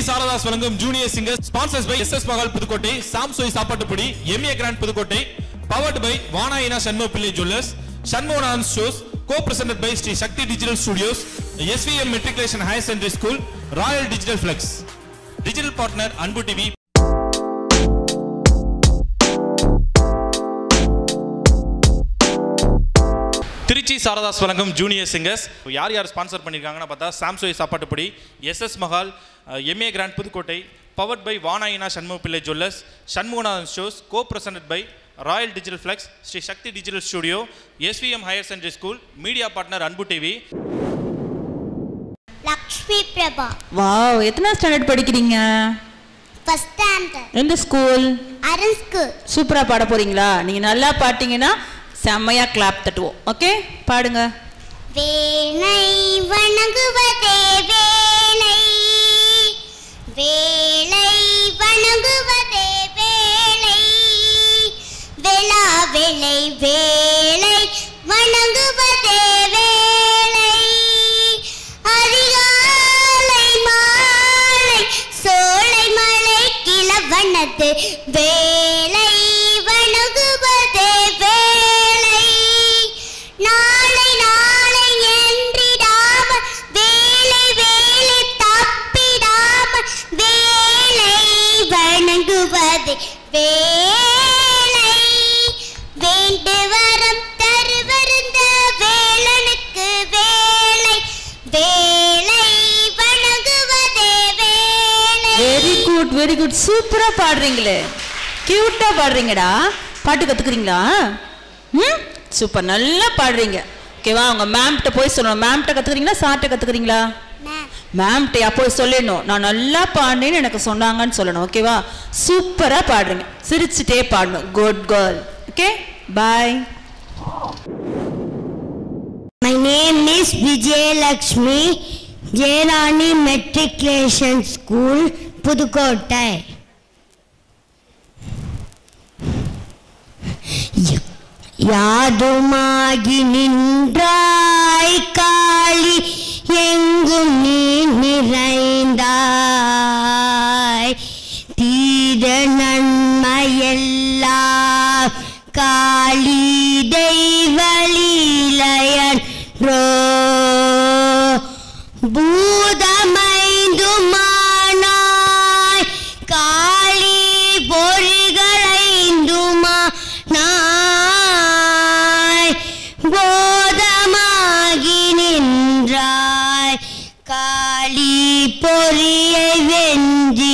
சாரதாஸ் வழங்கும் junior singer sponsors by S S Mahal Pudukkottai சாம்சோய் சாப்பாட்டுப்படி MA grand Pudukkottai powered by Vanayina Shanmuga Pillai jewellers Shanmuganathan ஷோஸ் co presented by Sri Sakthi digital studios SVM matriculation higher secondary school royal digital flex digital partner Anbu TV Trichy Sarathas வழங்கும் junior singers யார் யார் sponsor பண்ணியிருக்காங்கன்னு பார்த்தா சாம்சோய் சாப்பாட்டுப்படி SS Mahal MA grand Pudukkottai powered by Vanayina Shanmuga Pillai jewellers Shanmuganathan ஷோஸ் co presented by Royal digital flex Sri Sakthi digital studio SVM higher secondary school media partner Anbu TV Lakshmi Prabha wow எத்தனை standard படிக்கிறீங்க ஃபர்ஸ்ட் ஸ்டாண்டர்ட் எந்த ஸ்கூல் அருண் ஸ்கூல் சூப்பரா பாட போறீங்களா நீங்க நல்லா பாட்டீங்கன்னா செம்மையா கிளாப் தட்டுவோம் ஓகே பாடுங்க வேனை வணங்குவதே வேலை வேலை வணங்குவதே வேலை வேளா வேலை வேலை வணங்குவதே வேலை அதிகாலை மாலை சோலை மலை கிளவனது வேலை வணங்குவதே வேலை நாளை நாளை என்றிடாம வேலை வேலை தப்பிடாம வேலை வணங்குவது வேலை வேண்டு வரம் தருவருந்த வேலனுக்கு வேலை வேலை வணங்குவதே வேலை வெரி குட் வெரி குட் சூப்பரா பாடுறீங்களே கியூட்டா பாடுறீங்கடா பாட்டு கத்துக்கிறீங்களா ம் சூப்பர் நல்லா பாடுறீங்க ஓகேவா உங்க மேம்கிட்ட போய் சொல்லணும் மேம்கிட்ட கத்துக்கிறீங்களா சார்ட்ட கத்துக்கிறீங்களா மேம் மேம்கிட்ட போய் சொல்லிடணும் நான் நல்லா பாடினேன்னு எனக்கு சொன்னாங்கன்னு சொல்லணும் ஓகேவா சூப்பரா பாடுறீங்க சிரிச்சுட்டே பாடணும் good girl okay bye My name is Vijayalakshmi, Jairani Matriculation School, Pudukkottai யாதுமாகி நின்றாய் காளி எங்கும் நீ நிறைந்தாய் தீர நன்மையெல்லாம் காளி தெய்வலீலையன் ரோ பூதமைந்துமானாய் காளி பொறிகளைந்துமானாய் போதமாகி நின்றாய் காளி பொறியை வெஞ்சி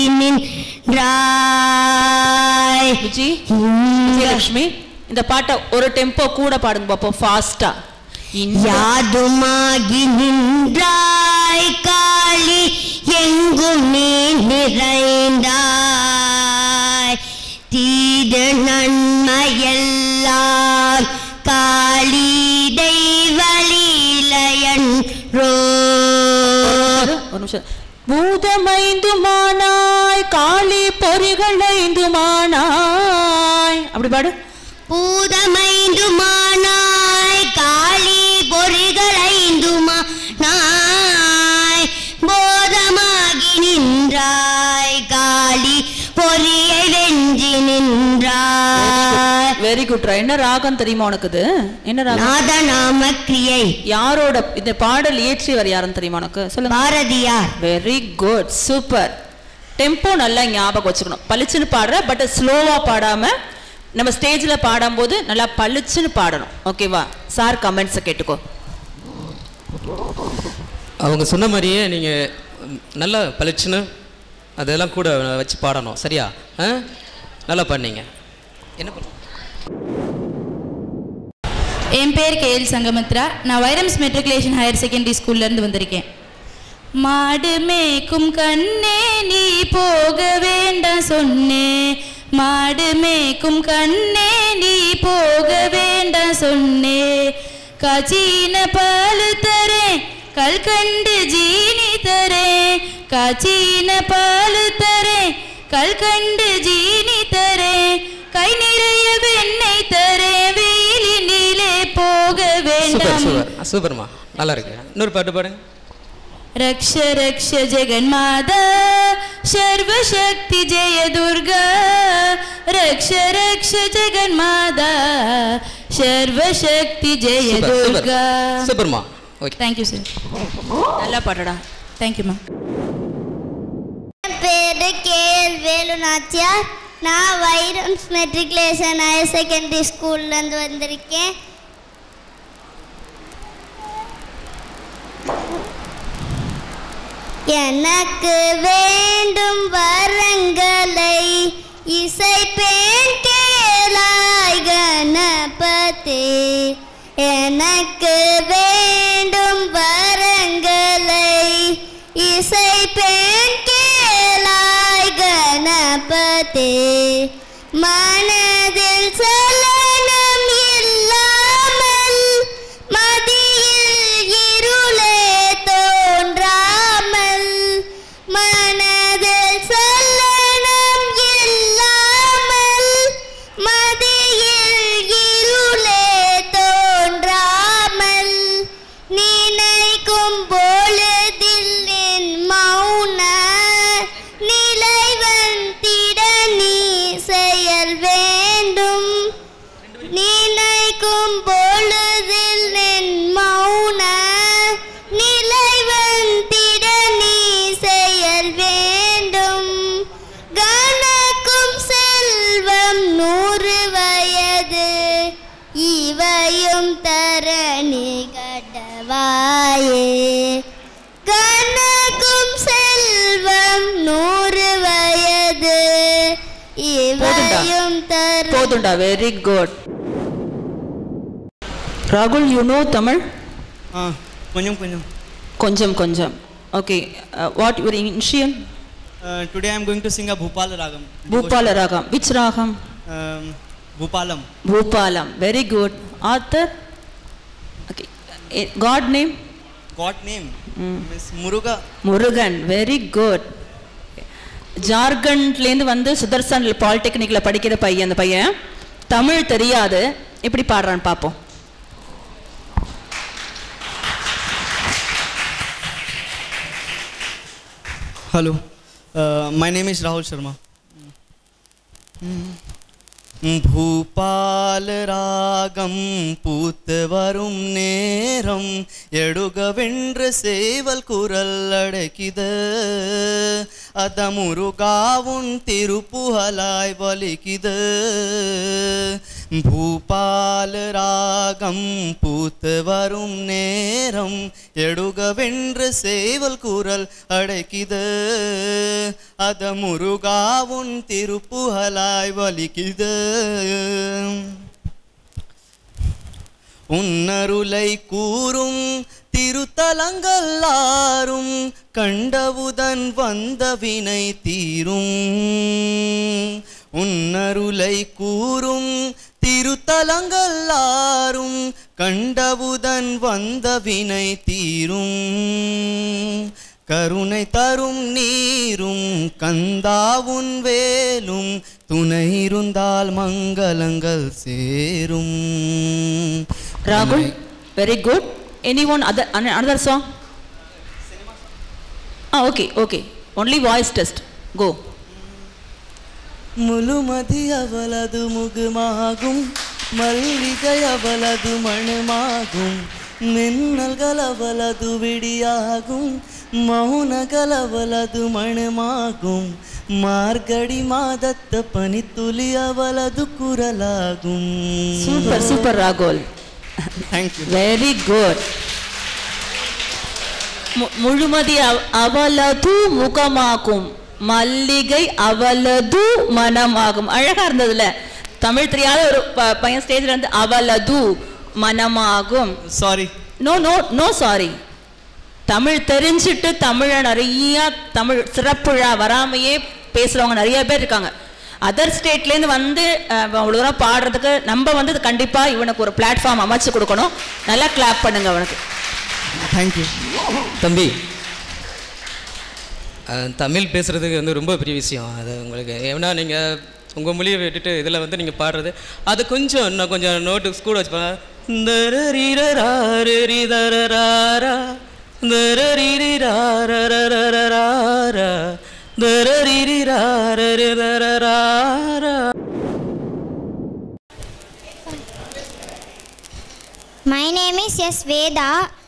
நின்றாய் விஜி விஜயலட்சுமி இந்த பாட்டை ஒரு டெம்போ கூட பாடுங்க பாப்போம் ஃபாஸ்டா யாதுமாகி நின்றாய் காளி எங்கும் நீ நிறைந்தாய் தீத நன்மையெல்லாம் காளி தெய்வலீலையன் ரோ ஒரு நிமிஷம் பூதமைந்துமானாய் காளி பொறிகளைந்துமானாய் அப்படி பாடு பூதமைந்துமானாய் காளி பொறிகளைந்துமானாய் போதமாகி நின்றாய் காளி பொறியை வெஞ்சி நின்றாய் வெரி குட் என்ன ராகம் தெரியுமா உனக்கு இது என்ன ராகம் நாதநாம கிரியை யாரோட இந்த பாடல் இயற்றியவர் யாருன்னு தெரியுமா உனக்கு சொல்லுங்க Bharathiyar very good super tempo நல்லா ஞாபகம் வச்சுக்கணும் பளிச்சுன்னு பாடுற பட் ஸ்லோவா பாடாம நம்ம ஸ்டேஜ்ல பாடும்போது நல்லா பளிச்சுன்னு பாடணும் ஓகேவா சார் கமெண்ட்ஸை கேட்டுக்கோ அவங்க சொன்ன மாதிரியே நீங்கள் நல்லா பளிச்சுன்னு அதெல்லாம் கூட வச்சு பாடணும் சரியா ஆ நல்லா பண்ணீங்க என்ன பண்ண என் பேர் கேஎல் சங்கமித்ரா நான் வைரம்ஸ் மெட்ரிகுலேஷன் ஹையர் செகண்டரி ஸ்கூல்லேருந்து வந்திருக்கேன் மாடு மேய்க்கும் கண்ணே நீ போக வேண்டாம் சொன்னே மாடு மேய்க்கும் கண்ணே நீ போக வேண்டாம் சொன்னே காச்சீன பால் தரேன் கல்கண்டு ஜீனி தரேன் காச்சீன பால் தரேன் கல்கண்டு ஜீனி தரேன் கை நிறைய வெண்ணெய் தரேன் வெயிலினிலே போக சூப்பர் வேண்டாம் சூப்பர் சூப்பர்மா நல்லா இருக்கு இன்னொரு பாட்டு பாடுங்க रक्ष रक्ष जगन्माता सर्वशक्ति जय दुर्गा रक्ष रक्ष जगन्माता सर्वशक्ति जय சூப்பர் சூப்பர் दुर्गा சூப்பர்மா ஓகே தேங்க்யூ சார் நல்லா பாடுடா தேங்க்யூம்மா என் பேரு கேஎல் வேலு நாச்சியார் நான் வைரம்ஸ் மெட்ரிகுலேஷன் ஹையர் செகண்டரி ஸ்கூல்லேருந்து வந்திருக்கேன் எனக்கு வேண்டும் வரங்களை இசைப்பேன் கேளாய் கணபதி எனக்கு வேண்டும் வரங்களை இசைப்பேன் கேளாய் கணபதி மனதில் சலனம் இல்லாமல் மதியில் இருளே தோன்றாமல் மனதில் சலனம் இல்லாமல் மதியில் இருளே தோன்றாமல் நினைக்கும் பொழுதில் என் மௌன நிலைவந்திட நீ செயல் வேண்டும் நினைக்கும் பொழுதில் என் மௌன நிலைவந்திட நீ செயல் வேண்டும் கணக்கும் செல்வம் நூறு வயது இவையும் தரணி கடவாயே கணக்கும் செல்வம் நூறு வயது இவையும் தர போதும்டா வெரி குட் ராகுல் யூ நோ தமிழ் ஆ கொஞ்சம் கொஞ்சம் கொஞ்சம் கொஞ்சம் okay what your initial today I am going to sing a Bhupala ragam Bhupala ragam which ragam Um, Bhupalam Bhupalam very good author okay god name god name miss Muruga Murugan very good ஜார்க்கண்ட்லேருந்து வந்து சுதர்சன் பாலிடெக்னிக்கில் படிக்கிற பையன் அந்த பையன் தமிழ் தெரியாது எப்படி பாடுறான்னு பார்ப்போம் ஹலோ மை நேம் இஸ் ராகுல் சர்மா பூபால ராகம் பூத்து வரும் நேரம் எடுகவென்று சேவல் குரல் அடக்கிது அத முருகாவுன் திருப்புகளாய் வலிக்குது பூபால ராகம் பூத்து வரும் நேரம் எடுகவென்று சேவல் குரல் அடைக்குது அத முருகாவுன் திருப்புகளாய் வலிக்குது உன்னருளை கூறும் திருத்தலங்கள் ஆறும் கண்டவுதன் வந்த வினை தீரும் உன்னருளை கூறும் திருத்தலங்கள் ஆறும் கண்டவுதன் வந்த வினை தீரும் கருணை தரும் நீரும் கந்தாவுன் வேலும் துணை இருந்தால் மங்களங்கள் சேரும் ராகுல் very good any one other another song ah okay okay only voice test go முழுமதி அவளது முகமாகும் மல்லிகை அவளது மணமாகும் மின்னல்கள் அவளது விடியாகும் மௌனகள் அவளது மணமாகும் மார்கழி மாதத்த பனித்துளி அவளது குரலாகும் சூப்பர் சூப்பர் ராகுல் தேங்க்யூ வெரி குட் முழுமதி அவ- அவளது முகமாகும் மல்லிகை அவளது மனமாகும் அழகா இருந்ததுல தமிழ் தெரியாத ஒரு ப- பையன் ஸ்டேஜ்ல இருந்து அவளது மனமாகும் sorry no no no sorry Tamil தெரிஞ்சிட்டு தமிழை நிறைய தமிழ் சிறப்புழா வராமையே பேசுறவங்க நிறைய பேர் இருக்காங்க அதர் ஸ்டேட்லேருந்து வந்து அஹ், அவ்வளோ தூரம் பாடுறதுக்கு நம்ம வந்து கண்டிப்பா இவனுக்கு ஒரு பிளாட்ஃபார்ம் அமைச்சு கொடுக்கணும் நல்லா கிளாப் பண்ணுங்க அவனுக்கு தேங்க்யூ தம்பி அஹ், தமிழ் பேசுகிறதுக்கு வந்து ரொம்ப பெரிய விஷயம் அது உங்களுக்கு ஏன்னா நீங்கள் உங்கள் மொழியை விட்டுட்டு இதில் வந்து நீங்கள் பாடுறது அது கொஞ்சம் இன்னும் கொஞ்சம் நோட்டு கூட வச்சு பாருங்க. தரரிரராரிரிதரராரா, தரரிரிராரரரராரா, தரரிரிராரரிரரராரா. My name is S Veda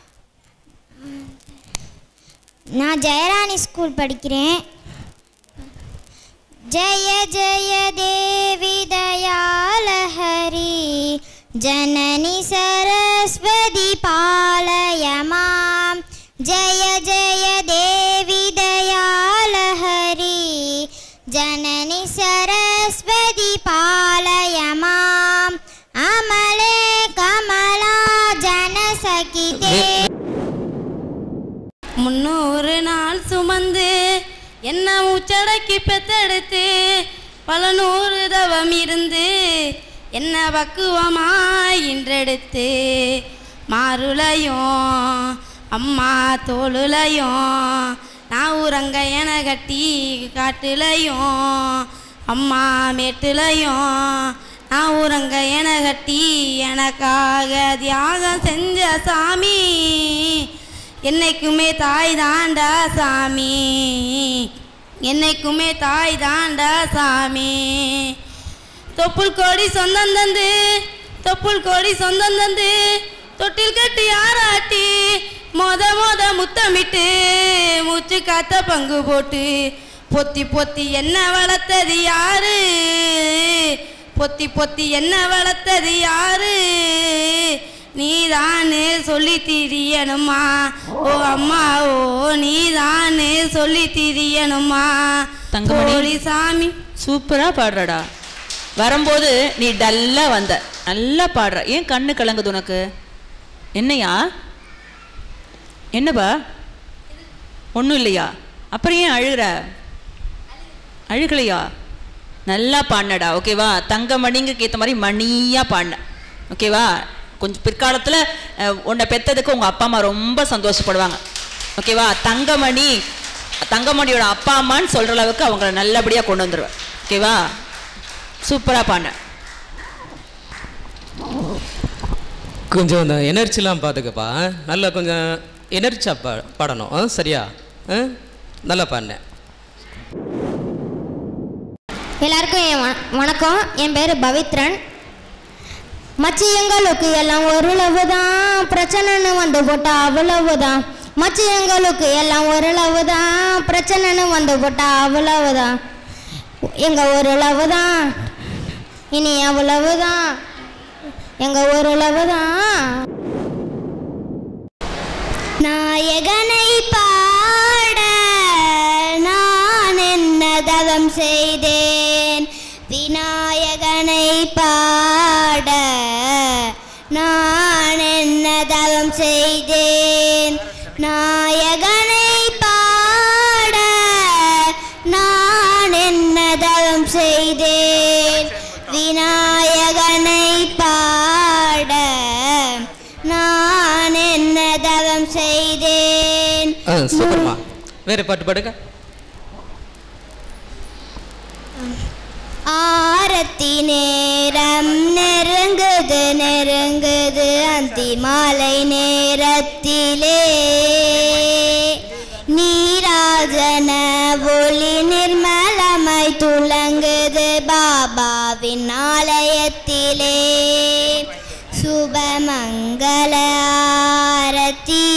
நான் ஜெயராணி ஸ்கூல் படிக்கிறேன் ஜெய ஜெய தேவி தயாலஹரி ஜனனி சரஸ்வதி பாலய மாம் ஜெய ஜெய தேவி தயாலஹரி ஜனனி சரஸ்வதி பாலய மாம் அமலே கமலா ஜனசகிதே முன்னூறு நாள் சுமந்து என்ன மூச்சடக்கி பெத்தெடுத்து பல நூறு தவம் இருந்து என்ன பக்குவமாய் இன்றெடுத்து மாருளையும் அம்மா தோளுலையும் நான் உறங்க என கட்டி காட்டுலையும் அம்மா மேட்டுலையும் நான் உறங்க என கட்டி எனக்காக தியாகம் செஞ்ச சாமி என்னைக்குமே தாய் தாண்டா சாமி என்னைக்குமே தாய் தாண்டா சாமி தொப்புள் கோடி சொந்தம் தந்து தொப்புள் கோடி சொந்தம் தந்து தொட்டில் கட்டி ஆராட்டி மொத மொத முத்தமிட்டு மூச்சு காத்த பங்கு போட்டு பொத்தி பொத்தி என்ன வளர்த்தது யாரு பொத்தி பொத்தி என்ன வளர்த்தது யாரு நீதானே சொல்லி திரியணுமா ஓ அம்மா ஓ நீதானே சொல்லி திரியணுமா தங்கமணி. கோழி சாமி சூப்பரா பாடுறடா வரும்போது நீ டல்லா வந்த நல்லா பாடுற ஏன் கண்ணு கலங்குது உனக்கு என்னையா என்னப்பா ஒன்றும் இல்லையா அப்புறம் ஏன் அழுகிற அழுகலையா நல்லா பாடினடா ஓகேவா தங்க மணிங்கிறதுக்கு ஏற்ற மாதிரி மணியாக பாடின ஓகேவா கொஞ்சம் பிற்காலத்தில் உன்னை பெற்றதுக்கு உங்கள் அப்பா அம்மா ரொம்ப சந்தோஷப்படுவாங்க ஓகேவா தங்கமணி தங்கமணியோட அப்பா அம்மான்னு சொல்கிற அளவுக்கு அவங்கள நல்லபடியாக கொண்டு வந்துடுவேன் ஓகேவா சூப்பராக பாடின கொஞ்சம் இந்த எனர்ஜிலாம் பார்த்துக்கப்பா நல்லா கொஞ்சம் எனர்ஜியாக பா பாடணும் ஆ, சரியா ஆ? நல்லா பாடினேன் எல்லாருக்கும் என் வண- வணக்கம் என் பேர் பவித்ரன் மச்சி எங்களுக்கு எல்லாம் ஓரளவு தான் பிரச்சனைன்னு வந்து போட்டா அவ்வளவுதான் மச்சி எங்களுக்கு எல்லாம் ஓரளவு தான் பிரச்சனைன்னு வந்து போட்டா அவ்வளவுதான் எங்க ஓரளவு தான் இனி அவ்வளவுதான் எங்க ஓரளவு தான் நாயகனை பாட நான் என்ன தவம் செய்தேன் விநாயகனை பாட நான் என்ன தவம் செய்தேன் நாயகனை பாட நான் என்ன தவம் செய்தேன் விநாயகனை பாட நான் என்ன தவம் செய்தேன் ஆ சூப்பர்மா வேறு பாட்டு பாடுங்க ஆரத்தி நேரம் நெருங்குது நெருங்குது அந்தி மாலை நேரத்திலே நீராஜன ஒளி நிர்மலமாய் துளங்குது பாபாவின் ஆலயத்திலே சுபமங்கள ஆரத்தி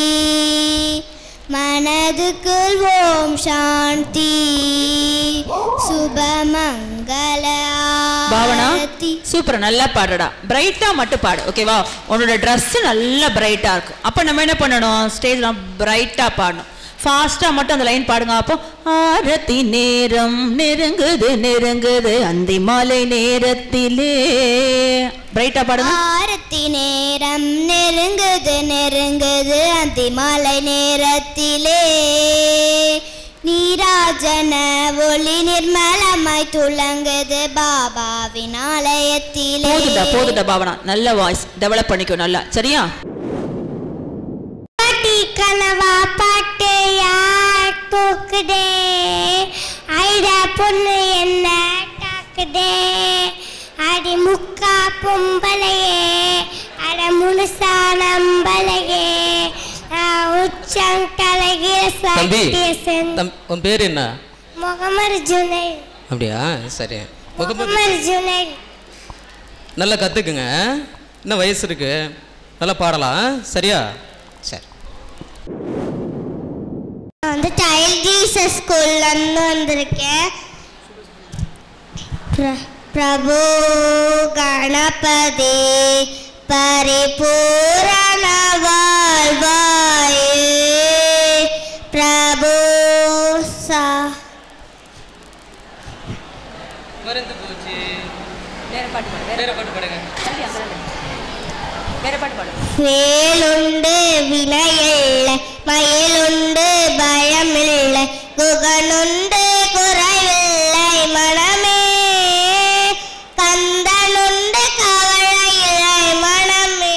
மனதுக்குள் ஓம் சாந்தி சுபமங்கள பாவனா ஆரத்தி சூப்பர் நல்லா பாடுறடா பிரைட்டா மட்டும் பாடு ஓகேவா உன்னோட Dress நல்லா பிரைட்டா இருக்கு அப்ப நம்ம என்ன பண்ணணும் ஸ்டேஜ்ல பிரைட்டா பாடணும் ஃபாஸ்டா மட்டும் அந்த லைன் பாடுங்க அப்போ ஆரத்தி நேரம் நெருங்குது நெருங்குது அந்தி மாலை நேரத்திலே பிரைட்டா பாடுங்க ஆரத்தி நேரம் நெருங்குது நெருங்குது அந்தி மாலை நேரத்திலே நீராஜன ஒளி நிர்மலமாய் துளங்குது பாபாவின் ஆலயத்திலே போதுடா போதுடா பாவனா நல்ல வாய்ஸ் டெவலப் பண்ணிக்கோ நல்லா சரியா பாட்டி கனவா பாட்டு யார் தூக்குதே ஐடா பொண்ணு என்ன தாக்குதே அடி முக்கா பொம்பளையே அட முழுசா நம்பளையே உச்சம் கலகிற தம்பி சக்திய செஞ்ச தம் உன் பேர் என்ன முகமது ஜுனைத் அப்படியா சரி முகமது முகமது ஜுனைத் நல்லா கற்றுக்குங்க இன்னும் வயசு இருக்கு நல்லா பாடலாம் சரியா சரி நான் வந்து சைல்ட் ஜீசஸ் ஸ்கூல்லேருந்து வந்திருக்கேன் பிர- பிரபு கணபதி பரிபூரண வாழ்வாயே பிரபு சா மருந்து போச்சு வேற பாட்டு பாடுங்க வேற பாட்டு பாடுங்க வேற பாட்டு பாடு வேலுண்டு வினையில்லை மயிலுண்டு பயமில்லை குகனுண்டு குறைவில்லை மனமே கந்தனுண்டு கவலையில்லை மனமே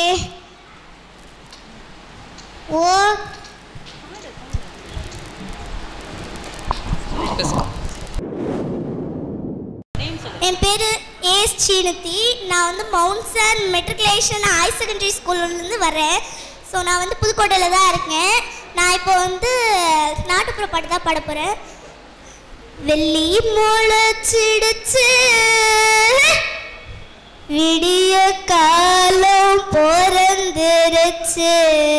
ஓ என் பேர் ஏஸ் சீனத்தி நான் வந்து Mount Zion matriculation higher secondary ஸ்கூல்லேருந்து வரேன் ஸோ நான் வந்து புதுக்கோட்டையில் தான் இருக்கேன் நான் இப்போ வந்து நாட்டுப்புற பாட்டு தான் பாட போகிறேன் வெள்ளி முளைச்சிடுச்சு விடிய காலம் பிறந்துருச்சு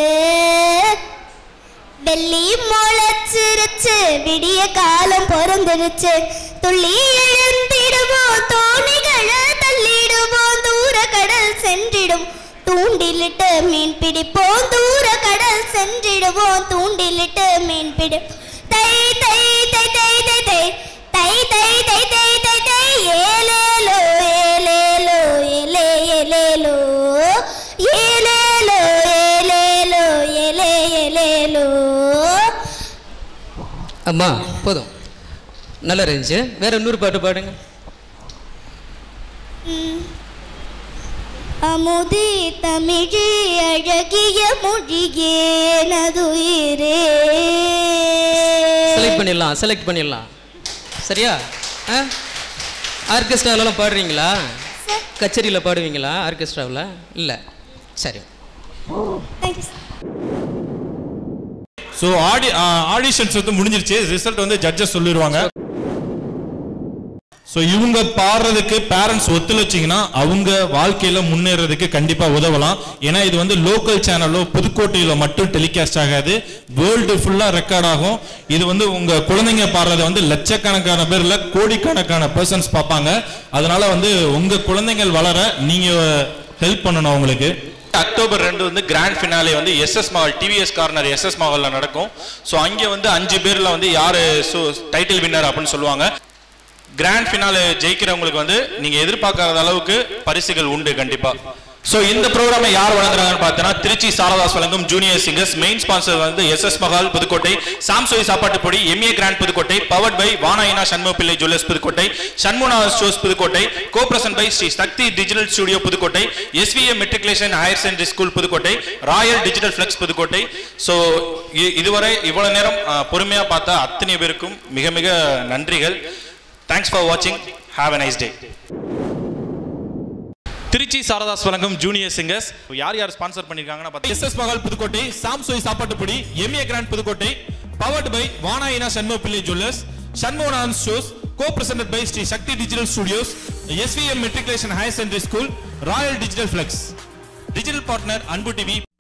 வெள்ளி முளைச்சிருச்சு விடிய காலம் பிறந்துருச்சு துள்ளி எழுந்திடுவோம் தோணிகளை தள்ளிடுவோம் தூர கடல் சென்றிடும் தூண்டிலிட்டு மீன் பிடிப்போம் தூர கடல் சென்றிடுவோம் தூண்டிலிட்டு மீன் பிடி தை தை தை தை தை தை தை தை தை தை தை தை ஏலேலோ ஏலேலோ ஏலே ஏலேலோ ஏலேலோ ஏலேலோ ஏலே ஏலேலோ அம்மா போதும் நல்லா இருந்துச்சு வேற இன்னொரு பாட்டு பாடுங்க அமுதே தமிழே அழகிய மொழியே நதுயிரே செலக்ட் பண்ணிடலாம் செலக்ட் பண்ணிடலாம் சரியா ஆ ஆர்கெஸ்ட்ராவிலலாம் பாடுறீங்களா கச்சேரியில் பாடுவீங்களா ஆர்கெஸ்ட்ராவில் இல்லை சரி தேங்க்யூ ஸோ ஆடி ஆடிஷன்ஸ் வந்து முடிஞ்சிருச்சு ரிசல்ட் வந்து ஜட்ஜஸ் சொல்லிடுவாங்க ஸோ இவங்க பாடுறதுக்கு பேரண்ட்ஸ் ஒத்துழைச்சிங்கன்னா அவங்க வாழ்க்கையில முன்னேறதுக்கு கண்டிப்பா உதவலாம் ஏன்னா இது வந்து லோக்கல் சேனலோ புதுக்கோட்டையில மட்டும் டெலிகாஸ்ட் ஆகாது வேர்ல்டு ஃபுல்லா ரெக்கார்ட் ஆகும் இது வந்து உங்க குழந்தைங்க பாடுறத வந்து லட்சக்கணக்கான பேர் இல்ல கோடிக்கணக்கான பர்சன்ஸ் பார்ப்பாங்க அதனால வந்து உங்க குழந்தைகள் வளர நீங்க ஹெல்ப் பண்ணணும் அவங்களுக்கு அக்டோபர் ரெண்டு வந்து கிராண்ட் ஃபினாலே வந்து SS Mahal TVS corner SS மஹால்ல நடக்கும் ஸோ அங்கே வந்து அஞ்சு பேர்ல வந்து யாரு டைட்டில் வின்னர் அப்படின்னு சொல்லுவாங்க கிராண்ட் ஃபினாலே ஜெயிக்கிறவங்களுக்கு வந்து நீங்க எதிர்பார்க்காத அளவுக்கு பரிசுகள் உண்டு கண்டிப்பா ஸோ இந்த ப்ரோக்ராமை யார் வழங்குறாங்கன்னு பார்த்தீங்கன்னா திருச்சி சாரதாஸ் வழங்கும் ஜூனியர் சிங்கர்ஸ் மெயின் ஸ்பான்சர் வந்து எஸ் எஸ் மஹால் புதுக்கோட்டை சாம்சோய் சாப்பாட்டு பொடி MA grand Pudukkottai powered by Vanayina Shanmuga Pillai jewellers Pudukkottai Shanmuganatha stores Pudukkottai co present by Sri Sakthi digital studio Pudukkottai SVM matriculation higher secondary school Pudukkottai royal digital flex Pudukkottai so இதுவரை இவ்வளவு நேரம் அஹ், பொறுமையா பார்த்த அத்தனை பேருக்கும் மிக மிக நன்றிகள் தேங்க்ஸ் ஃபார் வாட்சிங் have a nice day Trichy Sarathas வழங்கும் ஜூனியர் சிங்கர்ஸ் யார் யார் ஸ்பான்சர் பண்ணிருக்காங்கன்னா பார்த்தா எஸ் எஸ் மகால் புதுக்கோட்டை சாம்சோய் சாப்பாட்டு பொடி MA grand Pudukkottai powered by Vanayina Shanmuga Pillai jewellers Shanmuganathan stores co presented by Sri Sakthi digital studios SVM matriculation higher secondary school royal digital flex digital partner Anbu TV